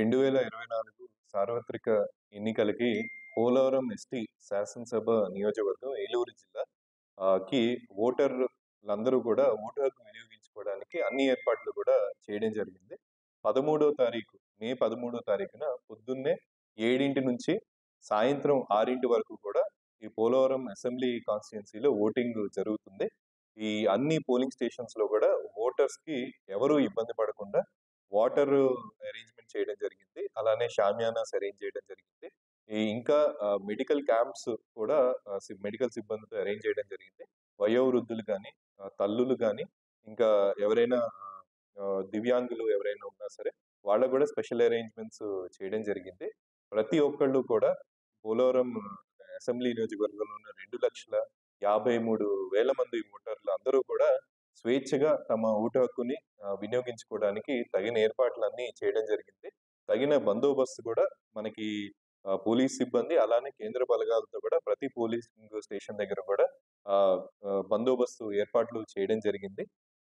రెండు వేల ఇరవై నాలుగు సార్వత్రిక ఎన్నికలకి పోలవరం ఎస్టీ శాసనసభ నియోజకవర్గం ఏలూరు జిల్లా ఆ, కి ఓటర్లందరూ కూడా ఓటు హక్కు వినియోగించుకోవడానికి అన్ని ఏర్పాట్లు కూడా చేయడం జరిగింది పదమూడో తారీఖు మే పదమూడో తారీఖున పొద్దున్నే ఏడింటి నుంచి సాయంత్రం ఆరింటి వరకు కూడా ఈ పోలవరం అసెంబ్లీ కాన్స్టిట్యున్సీలో ఓటింగ్ జరుగుతుంది ఈ అన్ని పోలింగ్ స్టేషన్స్ లో కూడా ఓటర్స్ కి ఎవరు ఇబ్బంది పడకుండా వాటర్ అరేంజ్మెంట్ చేయడం జరిగింది అలానే షామియానాస్ అరేంజ్ చేయడం జరిగింది ఈ ఇంకా మెడికల్ క్యాంప్స్ కూడా మెడికల్ సిబ్బందితో అరేంజ్ చేయడం జరిగింది వయోవృద్ధులు కానీ తల్లులు కానీ ఇంకా ఎవరైనా ఆ, దివ్యాంగులు ఎవరైనా ఉన్నా సరే వాళ్ళకు కూడా స్పెషల్ అరేంజ్మెంట్స్ చేయడం జరిగింది ప్రతి ఒక్కళ్ళు కూడా పోలవరం అసెంబ్లీ నియోజకవర్గంలో ఉన్న రెండు లక్షల యాభై మూడు వేల మంది ఓటర్లు అందరూ కూడా స్వేచ్ఛగా తమ ఓటు హక్కుని ఆ, వినియోగించుకోవడానికి తగిన ఏర్పాట్లన్నీ చేయడం జరిగింది తగిన బందోబస్తు కూడా మనకి ఆ, పోలీస్ సిబ్బంది అలానే కేంద్ర బలగాలతో కూడా ప్రతి పోలీసింగ్ స్టేషన్ దగ్గర కూడా ఆ, ఆ, బందోబస్తు ఏర్పాట్లు చేయడం జరిగింది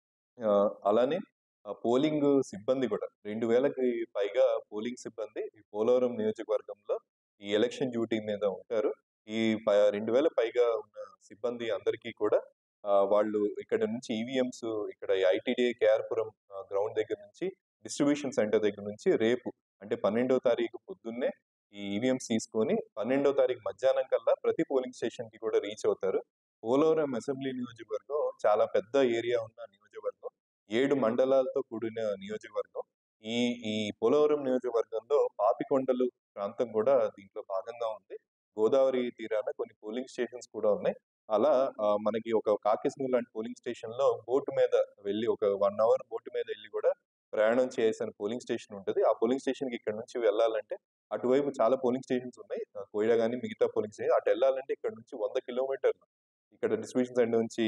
ఆ, అలానే ఆ, పోలింగ్ సిబ్బంది కూడా రెండు వేలకి పైగా పోలింగ్ సిబ్బంది ఈ పోలవరం నియోజకవర్గంలో ఈ ఎలక్షన్ డ్యూటీ మీద ఉంటారు ఈ ప- రెండు వేల పైగా ఉన్న సిబ్బంది అందరికీ కూడా ఆ, వాళ్ళు ఇక్కడ నుంచి ఈవీఎంస్ ఇక్కడ ఐటీడీఏ కేఆర్పురం గ్రౌండ్ దగ్గర నుంచి డిస్ట్రిబ్యూషన్ సెంటర్ దగ్గర నుంచి రేపు అంటే పన్నెండో తారీఖు పొద్దున్నే ఈ ఈవీఎంస్ తీసుకొని పన్నెండో తారీఖు మధ్యాహ్నం కల్లా ప్రతి పోలింగ్ స్టేషన్ కి కూడా రీచ్ అవుతారు పోలవరం అసెంబ్లీ నియోజకవర్గం చాలా పెద్ద ఏరియా ఉన్న నియోజకవర్గం ఏడు మండలాలతో కూడిన నియోజకవర్గం ఈ ఈ పోలవరం నియోజకవర్గంలో పాపికొండలు ప్రాంతం కూడా దీంట్లో భాగంగా ఉంది గోదావరి తీరాన కొన్ని పోలింగ్ స్టేషన్స్ కూడా ఉన్నాయి అలా ఆ, మనకి ఒక కాకిస్మూర్ లాంటి పోలింగ్ స్టేషన్ లో బోటు మీద వెళ్ళి ఒక వన్ అవర్ బోటు మీద వెళ్ళి కూడా ప్రయాణం చేసిన పోలింగ్ స్టేషన్ ఉంటుంది ఆ పోలింగ్ స్టేషన్ కి ఇక్కడ నుంచి వెళ్ళాలంటే అటువైపు చాలా పోలింగ్ స్టేషన్స్ ఉన్నాయి ఆ, కోయిడా కానీ మిగతా పోలింగ్ స్టేషన్ అటు వెళ్ళాలంటే ఇక్కడ నుంచి వంద కిలోమీటర్లు ఇక్కడ డిస్ట్రిబ్యూషన్ సెంటర్ నుంచి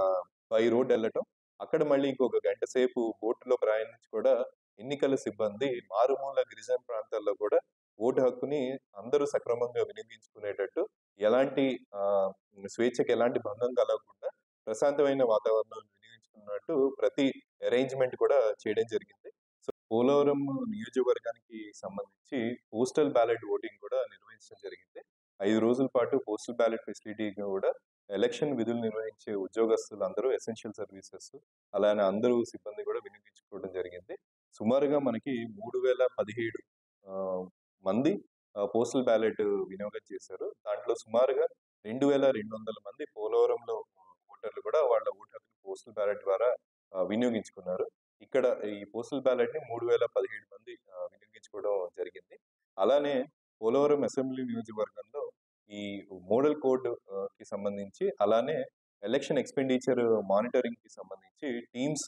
బై రోడ్ వెళ్ళటం అక్కడ మళ్ళీ ఇంకొక గంట సేపు బోటులో ప్రయాణించి కూడా ఎన్నికల సిబ్బంది మారుమూల గిరిజన ప్రాంతాల్లో కూడా ఓటు హక్కుని అందరూ సక్రమంగా వినియోగించుకునేటట్టు ఎలాంటి ఆ, స్వేచ్ఛకి ఎలాంటి భంగం కలగకుండా ప్రశాంతమైన వాతావరణం వినియోగించుకున్నట్టు ప్రతి అరేంజ్మెంట్ కూడా చేయడం జరిగింది సో పోలవరం నియోజకవర్గానికి సంబంధించి పోస్టల్ బ్యాలెట్ ఓటింగ్ కూడా నిర్వహించడం జరిగింది ఐదు రోజుల పాటు పోస్టల్ బ్యాలెట్ ఫెసిలిటీ కూడా ఎలక్షన్ విధులు నిర్వహించే ఉద్యోగస్తులు అందరూ ఎసెన్షియల్ సర్వీసెస్ అలానే అందరూ సిబ్బంది కూడా వినియోగించుకోవడం జరిగింది సుమారుగా మనకి మూడు వేల పదిహేడు ఆ, మంది పోస్టల్ బ్యాలెట్ వినియోగం చేశారు దాంట్లో సుమారుగా రెండు వేల రెండు వందల మంది పోలవరంలో ఓటర్లు కూడా వాళ్ళ ఓటు హక్కుని పోస్టల్ బ్యాలెట్ ద్వారా ఆ, వినియోగించుకున్నారు ఇక్కడ ఈ పోస్టల్ బ్యాలెట్ ని మూడు వేల పదిహేడు మంది ఆ, వినియోగించుకోవడం జరిగింది అలానే పోలవరం అసెంబ్లీ నియోజకవర్గంలో ఈ మోడల్ కోడ్ ఆ, కి సంబంధించి అలానే ఎలక్షన్ ఎక్స్పెండిచర్ మానిటరింగ్ కి సంబంధించి టీమ్స్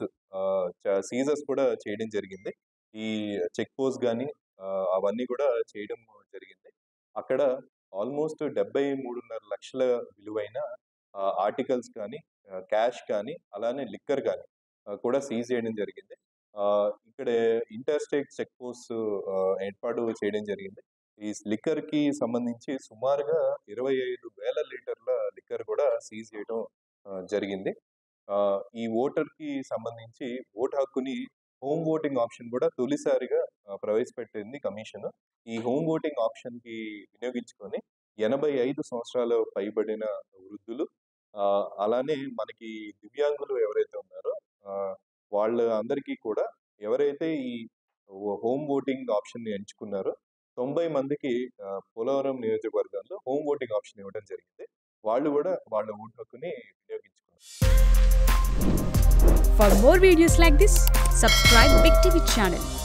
సీజర్స్ కూడా చేయడం జరిగింది ఈ చెక్ పోస్ట్ కానీ అవన్నీ కూడా చేయడం జరిగింది అక్కడ ఆల్మోస్ట్ డెబ్బై మూడున్నర లక్షల విలువైన ఆర్టికల్స్ కానీ క్యాష్ కానీ అలానే లిక్కర్ కానీ కూడా సీజ్ చేయడం జరిగింది ఆ, ఇక్కడ ఇంటర్ స్టేట్ చెక్ పోస్ట్ ఏర్పాటు చేయడం జరిగింది ఈ లిక్కర్ కి సంబంధించి సుమారుగా ఇరవై ఐదు వేల లీటర్ల లిక్కర్ కూడా సీజ్ చేయడం ఆ, జరిగింది ఆ, ఈ ఓటర్ కి సంబంధించి ఓటు హక్కుని హోమ్ ఓటింగ్ ఆప్షన్ కూడా తొలిసారిగా ఆ, ప్రవేశపెట్టింది కమిషన్ ఈ హోమ్ ఓటింగ్ ఆప్షన్ కి వినియోగించుకొని ఎనభై ఐదు సంవత్సరాల పైబడిన వృద్ధులు ఆ, అలానే మనకి దివ్యాంగులు ఎవరైతే ఉన్నారో ఆ, వాళ్ళ అందరికీ కూడా ఎవరైతే ఈ హోమ్ ఓటింగ్ ఆప్షన్ ని ఎంచుకున్నారో తొంభై మందికి ఆ, పోలవరం నియోజకవర్గంలో హోమ్ ఓటింగ్ ఆప్షన్ ఇవ్వడం జరిగింది వాళ్ళు కూడా వాళ్ళ ఓటు హక్కుని వినియోగించుకున్నారు For more videos like this, subscribe Big TV channel